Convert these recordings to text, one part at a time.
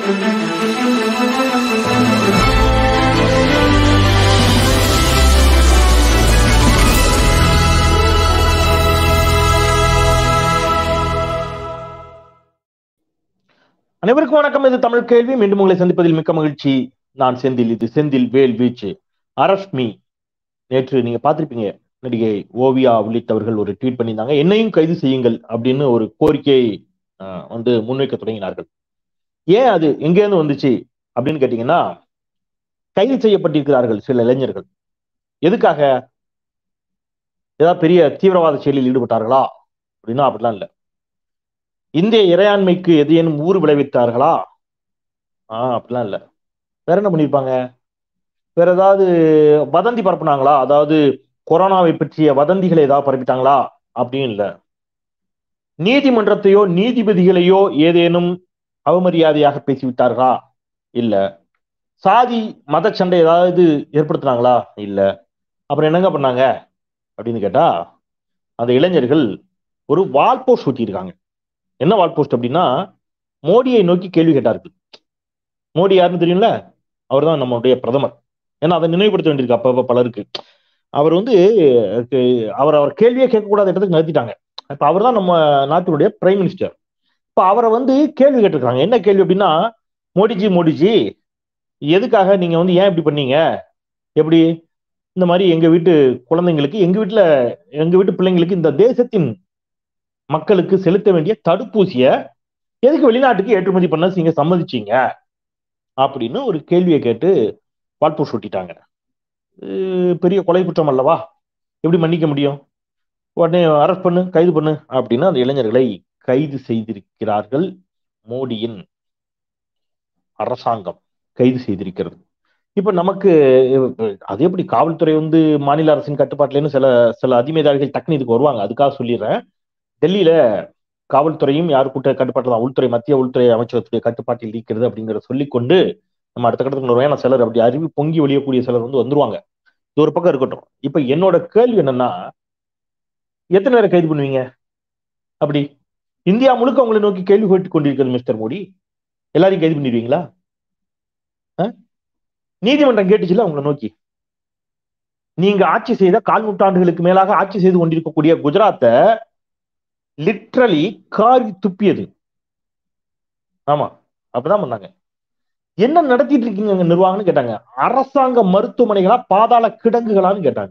அனைவருக்கும் வணக்கம் இது தமிழ் கேள்வி மீண்டும் உங்களை சந்திப்பதில் மிக்க மகிழ்ச்சி நான் செந்தில் இது செந்தில் வேல் வீச்சு அரஷ்மி நேற்று நீங்க பார்த்திருப்பீங்க நடிகை ஓவியா உள்ளிட்டவர்கள் ஒரு ட்வீட் பண்ணியிருந்தாங்க என்னையும் கைது செய்யுங்கள் அப்படின்னு ஒரு கோரிக்கையை ஆஹ், வந்து முன்வைக்க தொடங்கினார்கள் ஏன் அது எங்கேருந்து வந்துச்சு அப்படின்னு கேட்டீங்கன்னா கைது செய்யப்பட்டிருக்கிறார்கள் சில இளைஞர்கள் எதுக்காக ஏதாவது பெரிய தீவிரவாத செயலில் ஈடுபட்டார்களா அப்படின்னா அப்படிலாம் இல்லை இந்திய இறையாண்மைக்கு எதையேனும் ஊறு விளைவித்தார்களா ஆ அப்படிலாம் இல்லை வேற என்ன பண்ணியிருப்பாங்க வேற ஏதாவது வதந்தி பரப்புனாங்களா அதாவது கொரோனாவை பற்றிய வதந்திகளை ஏதாவது பரப்பிட்டாங்களா அப்படின்னு இல்லை நீதிமன்றத்தையோ நீதிபதிகளையோ ஏதேனும் அவமரியாதையாக பேசிவிட்டார்களா இல்ல சாதி மத சண்டை ஏதாவது ஏற்படுத்தினாங்களா இல்ல அப்புறம் என்னங்க பண்ணாங்க அப்படின்னு கேட்டா அந்த இளைஞர்கள் ஒரு வால் போஸ்ட் ஒட்டியிருக்காங்க என்ன வால் போஸ்ட் அப்படின்னா மோடியை நோக்கி கேள்வி கேட்டார்கள் மோடி யாருன்னு தெரியும்ல அவர் தான் நம்மளுடைய பிரதமர் ஏன்னா அதை நினைவுபடுத்த வேண்டியிருக்கு அப்ப பலருக்கு அவர் வந்து அஹ், அவர் அவர் கேள்வியே கேட்கக்கூடாத இடத்துக்கு நிறுத்திட்டாங்க இப்ப அவர் தான் நம்ம நாட்டினுடைய பிரைம் மினிஸ்டர் இப்ப அவரை வந்து கேள்வி கேட்டிருக்காங்க என்ன கேள்வி அப்படின்னா மோடிஜி மோடிஜி எதுக்காக நீங்க வந்து ஏன் இப்படி பண்ணீங்க எப்படி இந்த மாதிரி எங்க வீட்டு குழந்தைங்களுக்கு எங்க வீட்டுல எங்க வீட்டு பிள்ளைங்களுக்கு இந்த தேசத்தின் மக்களுக்கு செலுத்த வேண்டிய தடுப்பூசிய எதுக்கு வெளிநாட்டுக்கு ஏற்றுமதி பண்ண நீங்க சம்மதிச்சீங்க அப்படின்னு ஒரு கேள்வியை கேட்டு வால்பூர் சுட்டிட்டாங்க இது பெரிய கொலை குற்றம் அல்லவா எப்படி மன்னிக்க முடியும் உடனே அரெஸ்ட் பண்ணு கைது பண்ணு அப்படின்னு அந்த இளைஞர்களை கைது செய்திருக்கிறார்கள் மோடியின் அரசாங்கம் கைது செய்திருக்கிறது இப்ப நமக்கு அஹ், அது எப்படி காவல்துறை வந்து மாநில அரசின் கட்டுப்பாட்டுலன்னு சில சில அதிமேதாவிகள் டக்குனு இதுக்கு வருவாங்க அதுக்காக சொல்லிடுறேன் டெல்லியில காவல்துறையும் யார் கூட்ட கட்டுப்பாட்டில் தான் உள்துறை மத்திய உள்துறை அமைச்சகத்துடைய கட்டுப்பாட்டில் இருக்கிறது அப்படிங்கிற சொல்லிக்கொண்டு நம்ம அடுத்த கட்டத்துக்கு வருவோம் ஏன்னா சிலர் அப்படி அறிவி பொங்கி ஒழியக்கூடிய சிலர் வந்து வந்துருவாங்க இது ஒரு பக்கம் இருக்கட்டும் இப்ப என்னோட கேள்வி என்னன்னா எத்தனை பேரை கைது பண்ணுவீங்க அப்படி இந்தியா முழுக்க உங்களை நோக்கி கேள்வி கேட்டுக் கொண்டிருக்கிறது மிஸ்டர் மோடி எல்லாரையும் கைது பண்ணிடுவீங்களா அஹ்? நீதிமன்றம் கேட்டுச்சுல உங்களை நோக்கி நீங்க ஆட்சி செய்த கால் நூற்றாண்டுகளுக்கு மேலாக ஆட்சி செய்து கொண்டிருக்கக்கூடிய குஜராத்தை லிட்ரலி காரி துப்பியது ஆமா அப்பதான் பண்ணாங்க என்ன நடத்திட்டு இருக்கீங்க அங்க நிர்வாகம்னு கேட்டாங்க அரசாங்க மருத்துவமனைகளா பாதாள கிடங்குகளான்னு கேட்டாங்க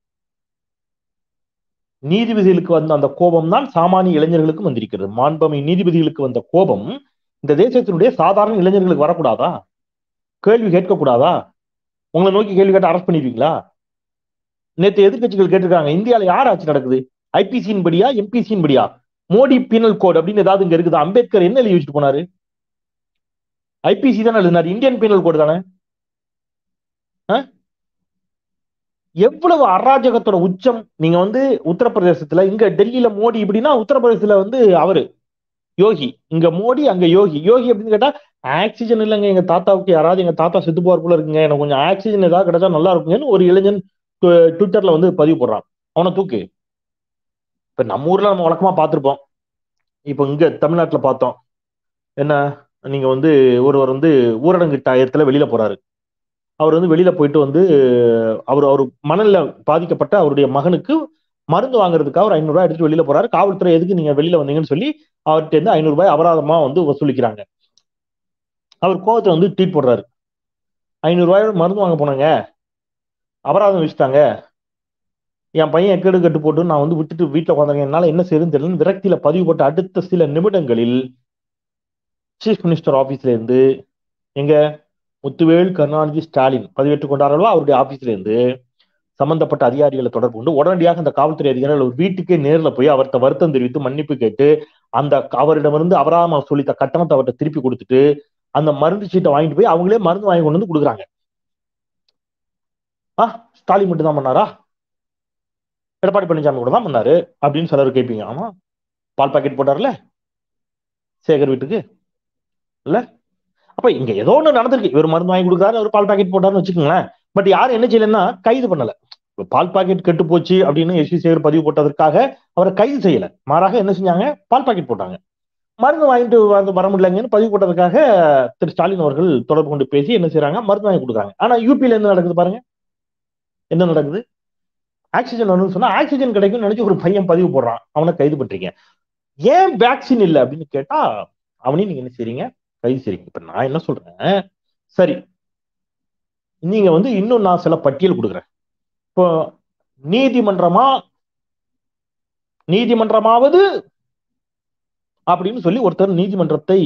நீதிபதிகளுக்கு வந்த அந்த கோபம் தான் சாமானிய இளைஞர்களுக்கும் வந்திருக்கிறது மாண்பமை நீதிபதிகளுக்கு வந்த கோபம் இந்த தேசத்தினுடைய சாதாரண இளைஞர்களுக்கு வரக்கூடாதா கேள்வி கேட்கக்கூடாதா உங்களை நோக்கி கேள்வி கேட்டு அரெஸ்ட் பண்ணிடுவீங்களா நேற்று எதிர்க்கட்சிகள் கேட்டிருக்காங்க இந்தியால யார் ஆட்சி நடக்குது ஐபிசியின் படியா எம்பிசியின் படியா மோடி பீனல் கோட் அப்படின்னு ஏதாவது இங்க இருக்குது அம்பேத்கர் என்ன எழுதி வச்சுட்டு போனாரு ஐபிசி தானே எழுதினாரு இந்தியன் பீனல் கோட் தானே அஹ்? எவ்வளவு அராஜகத்தோட உச்சம் நீங்க வந்து உத்தரப்பிரதேசத்துல இங்க டெல்லியில மோடி இப்படின்னா உத்தரப்பிரதேசத்துல வந்து அவரு யோகி இங்க மோடி அங்க யோகி யோகி அப்படின்னு கேட்டா ஆக்சிஜன் இல்லைங்க எங்க தாத்தாவுக்கு யாராவது எங்க தாத்தா செத்து போவார் போல இருக்குங்க எனக்கு கொஞ்சம் ஆக்சிஜன் ஏதாவது கிடைச்சா நல்லா இருக்குங்கன்னு ஒரு இளைஞன் ட்வி- ட்விட்டர்ல வந்து பதிவு போடுறான் அவனை தூக்கு இப்ப நம்ம ஊர்ல நம்ம வழக்கமா பார்த்திருப்போம் இப்ப இங்க தமிழ்நாட்டுல பார்த்தோம் என்ன நீங்க வந்து ஒருவர் வந்து ஊரடங்கு டயத்துல வெளியில போறாரு அவர் வந்து வெளியில போயிட்டு வந்து அவர் அவர் மணல்ல பாதிக்கப்பட்ட அவருடைய மகனுக்கு மருந்து வாங்குறதுக்காக ஒரு ஐநூறு ரூபாய் எடுத்துட்டு வெளியில போறாரு காவல்துறை எதுக்கு நீங்க வெளியில வந்தீங்கன்னு சொல்லி அவர்கிட்ட இருந்து ஐநூறு ரூபாய் அபராதமா வந்து வசூலிக்கிறாங்க அவர் கோவத்துல வந்து ட்வீட் போடுறாரு ஐநூறு ரூபாய் மருந்து வாங்க போனாங்க அபராதம் வச்சுட்டாங்க என் பையன் எக்கெடு கட்டு போட்டு நான் வந்து விட்டுட்டு வீட்டுல உட்காந்துருக்கேன் என்னால என்ன செய்யுதுன்னு தெரியல விரக்தியில பதிவு போட்ட அடுத்த சில நிமிடங்களில் சீஃப் மினிஸ்டர் ஆபீஸ்ல இருந்து எங்க முத்துவேல் கருணாநிதி ஸ்டாலின் பதிவேற்றுக் கொண்டார்களோ அவருடைய ஆபீஸ்ல இருந்து சம்பந்தப்பட்ட அதிகாரிகளை தொடர்பு கொண்டு உடனடியாக அந்த காவல்துறை அதிகாரிகள் ஒரு வீட்டுக்கே நேர்ல போய் அவர்கிட்ட வருத்தம் தெரிவித்து மன்னிப்பு கேட்டு அந்த அவரிடமிருந்து அபராதம் சொல்லித்த கட்டணத்தை அவர்கிட்ட திருப்பி கொடுத்துட்டு அந்த மருந்து சீட்டை வாங்கிட்டு போய் அவங்களே மருந்து வாங்கி கொண்டு வந்து கொடுக்குறாங்க ஆ ஸ்டாலின் மட்டும் தான் பண்ணாரா எடப்பாடி பழனிசாமி கூட தான் பண்ணாரு அப்படின்னு சிலர் கேட்பீங்க ஆமா பால் பாக்கெட் போட்டார்ல சேகர் வீட்டுக்கு இல்ல அப்ப இங்க ஏதோ ஒண்ணு நடந்திருக்கு இவர் மருந்து வாங்கி கொடுக்குறாரு அவர் பால் பாக்கெட் போட்டாருன்னு வச்சுக்கோங்களேன் பட் யாரும் என்ன செய்யலன்னா கைது பண்ணல இப்ப பால் பாக்கெட் கெட்டு போச்சு அப்படின்னு எஸ் வி சேகர் பதிவு போட்டதற்காக அவரை கைது செய்யல மாறாக என்ன செஞ்சாங்க பால் பாக்கெட் போட்டாங்க மருந்து வாங்கிட்டு வந்து வர முடியலங்கன்னு பதிவு போட்டதுக்காக திரு ஸ்டாலின் அவர்கள் தொடர்பு கொண்டு பேசி என்ன செய்றாங்க மருந்து வாங்கி கொடுக்குறாங்க ஆனா யூபியில என்ன நடக்குது பாருங்க என்ன நடக்குது ஆக்சிஜன் வரணும்னு சொன்னா ஆக்சிஜன் கிடைக்கும்னு நினைச்சு ஒரு பையன் பதிவு போடுறான் அவனை கைது பண்றீங்க ஏன் வேக்சின் இல்லை அப்படின்னு கேட்டா அவனையும் நீங்க என்ன செய்றீங்க கைது செய்றீங்க இப்ப நான் என்ன சொல்றேன் சரி நீங்க வந்து இன்னும் நான் சில பட்டியல் கொடுக்குறேன் இப்போ நீதிமன்றமா நீதிமன்றமாவது அப்படின்னு சொல்லி ஒருத்தர் நீதிமன்றத்தை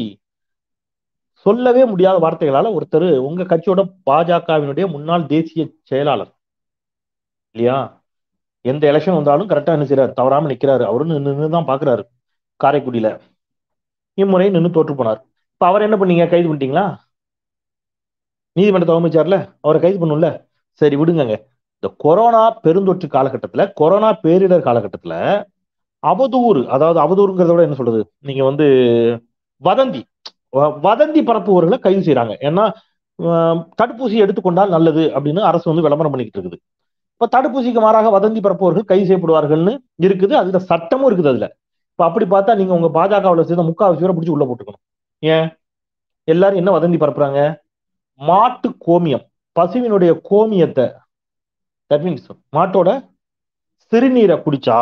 சொல்லவே முடியாத வார்த்தைகளால ஒருத்தர் உங்க கட்சியோட பாஜகவினுடைய முன்னாள் தேசிய செயலாளர் இல்லையா எந்த எலெக்ஷன் வந்தாலும் கரெக்டா என்ன செய்யறாரு தவறாம நிக்கிறாரு அவரு நின்று தான் பாக்குறாரு காரைக்குடியில இம்முறை நின்று தோற்று போனார் இப்ப அவர் என்ன பண்ணீங்க கைது பண்ணிட்டீங்களா நீதிமன்றத்தை அவமதிச்சார்ல அவரை கைது பண்ணும்ல சரி விடுங்கங்க இந்த கொரோனா பெருந்தொற்று காலகட்டத்துல கொரோனா பேரிடர் காலகட்டத்துல அவதூறு அதாவது அவதூறுங்கிறத விட என்ன சொல்றது நீங்க வந்து வதந்தி வ- வதந்தி பரப்புவர்களை கைது செய்றாங்க ஏன்னா ஆஹ், தடுப்பூசி எடுத்துக்கொண்டால் நல்லது அப்படின்னு அரசு வந்து விளம்பரம் பண்ணிக்கிட்டு இருக்குது இப்ப தடுப்பூசிக்கு மாறாக வதந்தி பரப்புவர்கள் கைது செய்யப்படுவார்கள்னு இருக்குது அதுல சட்டமும் இருக்குது அதுல இப்ப அப்படி பார்த்தா நீங்க உங்க பாஜகவுல சேர்ந்த முக்காவாசி பேரை பிடிச்சி உள்ள போட்டுக்கணும் ஏன் எல்லாரும் என்ன வதந்தி பரப்புறாங்க மாட்டு கோமியம் பசுவினுடைய கோமியத்தை தட் மீன்ஸ் மாட்டோட சிறுநீரை குடிச்சா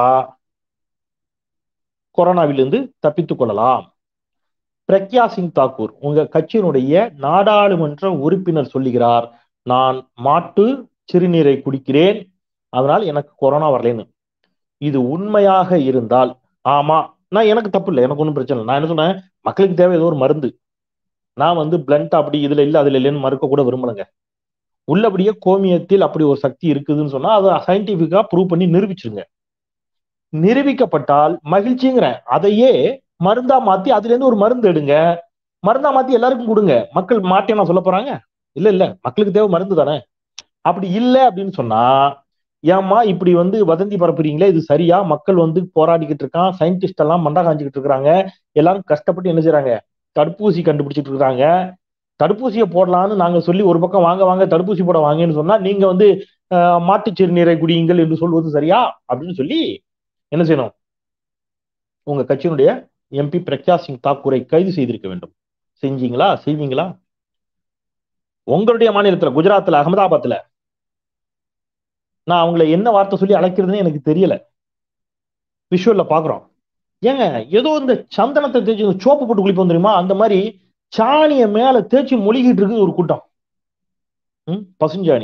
கொரோனாவிலிருந்து தப்பித்துக் கொள்ளலாம் பிரக்யா சிங் தாக்கூர் உங்க கட்சியினுடைய நாடாளுமன்ற உறுப்பினர் சொல்லுகிறார் நான் மாட்டு சிறுநீரை குடிக்கிறேன் அதனால் எனக்கு கொரோனா வரலைன்னு இது உண்மையாக இருந்தால் ஆமா நான் எனக்கு தப்பு இல்லை எனக்கு ஒன்றும் பிரச்சனை இல்லை நான் என்ன சொன்னேன் மக்களுக்கு தேவை ஏதோ ஒரு மருந்து நான் வந்து பிளண்ட் அப்படி இதுல இல்ல அதுல இல்லைன்னு மறுக்க கூட விரும்பலைங்க உள்ளபடியே கோமியத்தில் அப்படி ஒரு சக்தி இருக்குதுன்னு சொன்னா அதை சயின்டிபிக்கா ப்ரூவ் பண்ணி நிரூபிச்சிருங்க நிரூபிக்கப்பட்டால் மகிழ்ச்சிங்கிறேன் அதையே மருந்தா மாத்தி அதுல இருந்து ஒரு மருந்து எடுங்க மருந்தா மாத்தி எல்லாருக்கும் கொடுங்க மக்கள் மாட்டே நான் சொல்ல போறாங்க இல்ல இல்ல மக்களுக்கு தேவை மருந்து தானே அப்படி இல்ல அப்படின்னு சொன்னா ஏம்மா இப்படி வந்து வதந்தி பரப்புறீங்களே இது சரியா மக்கள் வந்து போராடிக்கிட்டு இருக்கான் சயின்டிஸ்ட் எல்லாம் மண்டா காஞ்சிக்கிட்டு இருக்காங்க எல்லாரும் கஷ்டப்பட்டு என்ன செய்றாங்க தடுப்பூசி கண்டுபிடிச்சிட்டு இருக்காங்க தடுப்பூசியை போடலாம்னு நாங்க சொல்லி ஒரு பக்கம் வாங்க வாங்க தடுப்பூசி போட வாங்கன்னு சொன்னா நீங்க வந்து ஆஹ், மாட்டுச் சிறுநீரை குடியுங்கள் என்று சொல்வது சரியா அப்படின்னு சொல்லி என்ன செய்யணும் உங்க கட்சியினுடைய எம்பி பிரக்யா சிங் தாக்கூரை கைது செய்திருக்க வேண்டும் செஞ்சீங்களா செய்வீங்களா உங்களுடைய மாநிலத்துல குஜராத்ல அகமதாபாத்ல நான் அவங்கள என்ன வார்த்தை சொல்லி அழைக்கிறதுன்னு எனக்கு தெரியல விஷுவல்ல பாக்குறோம் ஏங்க ஏதோ இந்த சந்தனத்தை தேய்ச்சி இந்த சோப்பு போட்டு குளிப்போம் தெரியுமா அந்த மாதிரி சாணிய மேல தேய்ச்சி மொழிகிட்டு இருக்குது ஒரு கூட்டம் ம், பசுஞ்சாணி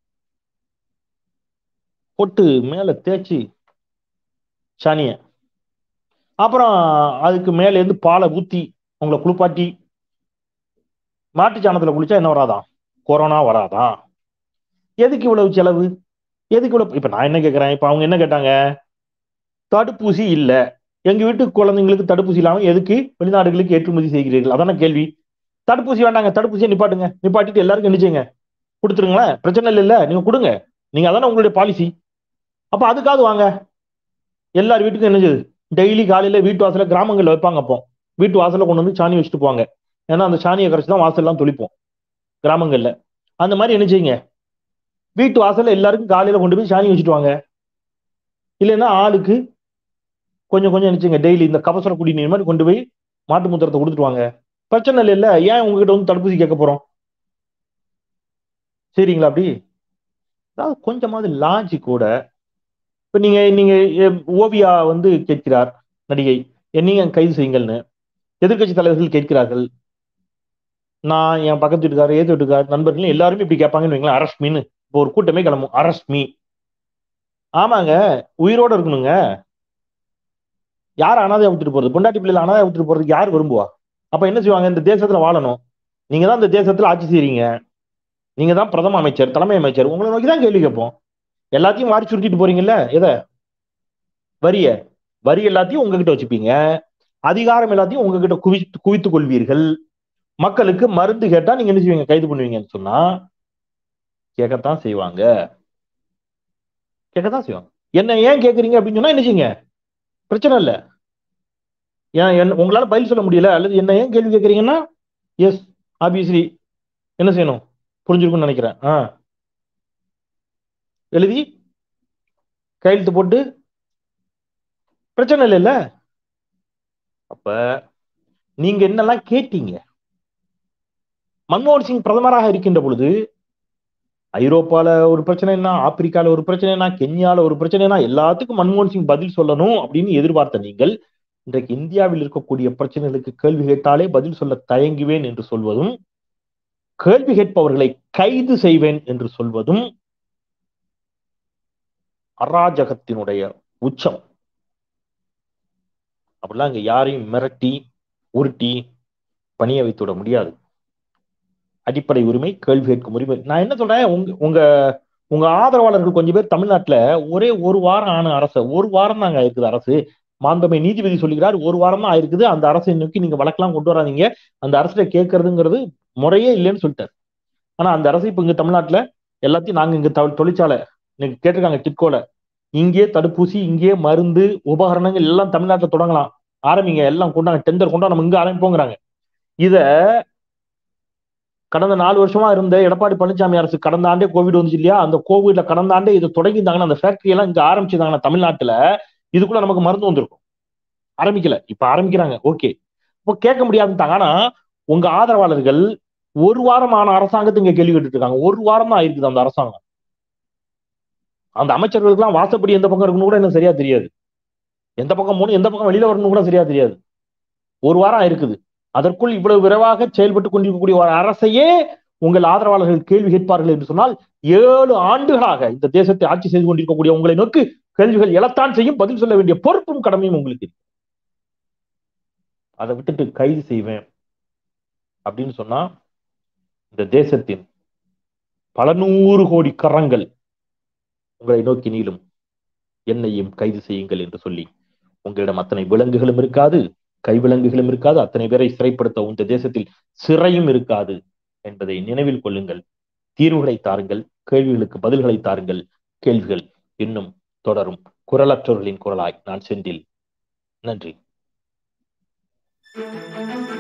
போட்டு மேல தேய்ச்சி சாணிய அப்புறம் அதுக்கு மேல இருந்து பாலை ஊத்தி உங்களை குளிப்பாட்டி மாட்டு சாணத்துல குளிச்சா என்ன வராதான் கொரோனா வராதான் எதுக்கு இவ்வளவு செலவு எதுக்கு இவ்வளவு இப்ப நான் என்ன கேக்குறேன் இப்ப அவங்க என்ன கேட்டாங்க தடுப்பூசி இல்ல எங்க வீட்டு குழந்தைங்களுக்கு தடுப்பூசி இல்லாம எதுக்கு வெளிநாடுகளுக்கு ஏற்றுமதி செய்கிறீர்கள் அதான கேள்வி தடுப்பூசி வேண்டாங்க தடுப்பூசியை நிப்பாட்டுங்க நிப்பாட்டிட்டு எல்லாருக்கும் என்ன செய்யுங்க கொடுத்துருங்களேன் பிரச்சனை இல்லை இல்ல நீங்க கொடுங்க நீங்க அதானே உங்களுடைய பாலிசி அப்ப அதுக்காவது வாங்க எல்லார் வீட்டுக்கும் என்ன செய்யுது டெய்லி காலையில வீட்டு வாசல்ல கிராமங்கள்ல வைப்பாங்க அப்போ வீட்டு வாசல்ல கொண்டு வந்து சாணி வச்சுட்டு போவாங்க ஏன்னா அந்த சாணியை கரைச்சு தான் வாசல்லாம் தொளிப்போம் கிராமங்கள்ல அந்த மாதிரி என்ன செய்யுங்க வீட்டு வாசல்ல எல்லாருக்கும் காலையில கொண்டு போய் சாணி வச்சுட்டு வாங்க இல்லைன்னா ஆளுக்கு கொஞ்சம் கொஞ்சம் நினைச்சுங்க டெய்லி இந்த கபசுர குடிநீர் மாதிரி கொண்டு போய் மாட்டு மூத்திரத்தை கொடுத்துட்டு வாங்க பிரச்சனை இல்லை இல்ல ஏன் உங்ககிட்ட வந்து தடுப்பூசி கேட்க போறோம் சரிங்களா அப்படி அதாவது கொஞ்சமாவது லாஜிக் கூட இப்ப நீங்க நீங்க எ- ஓவியா வந்து கேட்கிறார் நடிகை என்னையும் கைது செய்யுங்கள்னு எதிர்க்கட்சி தலைவர்கள் கேட்கிறார்கள் நான் என் பக்கத்து வீட்டுக்காரர் ஏத்து வீட்டுக்காரர் நண்பர்கள் எல்லாருமே இப்படி கேட்பாங்கன்னு வைங்களேன் அரஸ்ட் மீன் இப்போ ஒரு கூட்டமே கிளம்பும் அரஸ்ட் மீ ஆமாங்க உயிரோட இருக்கணுங்க யார் அனாதையா விட்டுட்டு போறது பொண்டாட்டி பிள்ளைல அனாதையா விட்டுட்டு போறதுக்கு யார் விரும்புவா அப்ப என்ன செய்வாங்க இந்த தேசத்துல வாழணும் நீங்க தான் இந்த தேசத்துல ஆட்சி செய்றீங்க நீங்க தான் பிரதம அமைச்சர் தலைமை அமைச்சர் உங்களை நோக்கி தான் கேள்வி கேட்போம் எல்லாத்தையும் வாரி சுருட்டிட்டு போறீங்கல்ல எதை வரிய வரி எல்லாத்தையும் உங்ககிட்ட வச்சுப்பீங்க அதிகாரம் எல்லாத்தையும் உங்ககிட்ட குவி குவித்துக் கொள்வீர்கள் மக்களுக்கு மருந்து கேட்டா நீங்க என்ன செய்வீங்க கைது பண்ணுவீங்கன்னு சொன்னா கேட்கத்தான் செய்வாங்க கேட்கத்தான் செய்வாங்க என்ன ஏன் கேக்குறீங்க அப்படின்னு சொன்னா என்ன செய்யுங்க பிரச்சனை இல்ல ஏன் என்ன- உங்களால பதில் சொல்ல முடியல அல்லது என்ன ஏன் கேள்வி கேட்கறீங்கன்னா எஸ் ஆப்வியஸ்லி என்ன செய்யணும் புரிஞ்சிருக்கும்னு நினைக்கிறேன் ஆ எழுதி கையெழுத்து போட்டு பிரச்சனை இல்லைல்ல அப்ப நீங்க என்னெல்லாம் கேட்டீங்க மன்மோகன் சிங் பிரதமராக இருக்கின்ற பொழுது ஐரோப்பால ஒரு பிரச்சனைனா ஆப்பிரிக்கால ஒரு பிரச்சனைனா கென்யால ஒரு பிரச்சனைனா எல்லாத்துக்கும் மன்மோகன் சிங் பதில் சொல்லணும் அப்படின்னு எதிர்பார்த்த நீங்கள் இன்றைக்கு இந்தியாவில் இருக்கக்கூடிய பிரச்சனைகளுக்கு கேள்வி கேட்டாலே பதில் சொல்ல தயங்குவேன் என்று சொல்வதும் கேள்வி கேட்பவர்களை கைது செய்வேன் என்று சொல்வதும் அராஜகத்தினுடைய உச்சம் அப்படிலாம் இங்க யாரையும் மிரட்டி உருட்டி பணிய வைத்து விட முடியாது அடிப்படை உரிமை கேள்வி கேட்கும் உரிமை நான் என்ன சொல்றேன் உங்க உங்க உங்க ஆதரவாளர்கள் கொஞ்சம் பேர் தமிழ்நாட்டுல ஒரே ஒரு வாரம் ஆன அரசு ஒரு வாரம் தாங்க இருக்குது அரசு மாண்பமை நீதிபதி சொல்லுகிறார் ஒரு வாரம் தான் ஆயிருக்குது அந்த அரசை நோக்கி நீங்க வழக்கெல்லாம் கொண்டு வராதீங்க அந்த அரசை கேட்கறதுங்கிறது முறையே இல்லைன்னு சொல்லிட்டாரு ஆனா அந்த அரசு இப்ப இங்க தமிழ்நாட்டுல எல்லாத்தையும் நாங்க இங்க தொழிற்சாலை இன்னைக்கு கேட்டிருக்காங்க டிட்கோல இங்கே தடுப்பூசி இங்கே மருந்து உபகரணங்கள் எல்லாம் தமிழ்நாட்டில் தொடங்கலாம் ஆரம்பிங்க எல்லாம் கொண்டாங்க டெண்டர் கொண்டா நம்ம இங்க ஆரம்பிப்போங்கிறாங்க இத கடந்த நாலு வருஷமா இருந்த எடப்பாடி பழனிசாமி அரசு கடந்த ஆண்டே கோவிட் வந்துச்சு இல்லையா அந்த கோவிட்ல கடந்த ஆண்டே இதை தொடங்கியிருந்தாங்கன்னா அந்த ஃபேக்டரி எல்லாம் இங்க ஆரம்பிச்சிருந்தாங்கன்னா தமிழ்நாட்டுல இதுக்குள்ள நமக்கு மருந்து வந்திருக்கும் ஆரம்பிக்கல இப்ப ஆரம்பிக்கிறாங்க ஓகே இப்போ கேட்க முடியாதுட்டாங்க ஆனா உங்க ஆதரவாளர்கள் ஒரு வாரமான அரசாங்கத்தை இங்க கேள்வி கேட்டுட்டு இருக்காங்க ஒரு வாரம் தான் ஆயிருக்குது அந்த அரசாங்கம் அந்த அமைச்சர்களுக்கு எல்லாம் வாசப்படி எந்த பக்கம் இருக்குன்னு கூட எனக்கு சரியா தெரியாது எந்த பக்கம் போகணும் எந்த பக்கம் வெளியில வரணும் கூட சரியா தெரியாது ஒரு வாரம் இருக்குது அதற்குள் இவ்வளவு விரைவாக செயல்பட்டு கொண்டிருக்கக்கூடிய ஒரு அரசையே உங்கள் ஆதரவாளர்கள் கேள்வி கேட்பார்கள் என்று சொன்னால் ஏழு ஆண்டுகளாக இந்த தேசத்தை ஆட்சி செய்து கொண்டிருக்கக்கூடிய உங்களை நோக்கி கேள்விகள் எழத்தான் செய்யும் பதில் சொல்ல வேண்டிய பொறுப்பும் கடமையும் உங்களுக்கு அதை விட்டுட்டு கைது செய்வேன் அப்படின்னு சொன்னா இந்த தேசத்தின் பல நூறு கோடி கரங்கள் உங்களை நோக்கி நீளும் என்னையும் கைது செய்யுங்கள் என்று சொல்லி உங்களிடம் அத்தனை விலங்குகளும் இருக்காது கைவிலங்குகளும் இருக்காது அத்தனை பேரை சிறைப்படுத்த இந்த தேசத்தில் சிறையும் இருக்காது என்பதை நினைவில் கொள்ளுங்கள் தீர்வுகளை தாருங்கள் கேள்விகளுக்கு பதில்களை தாருங்கள் கேள்விகள் இன்னும் தொடரும் குரலற்றவர்களின் குரலாய் நான் செந்தில் நன்றி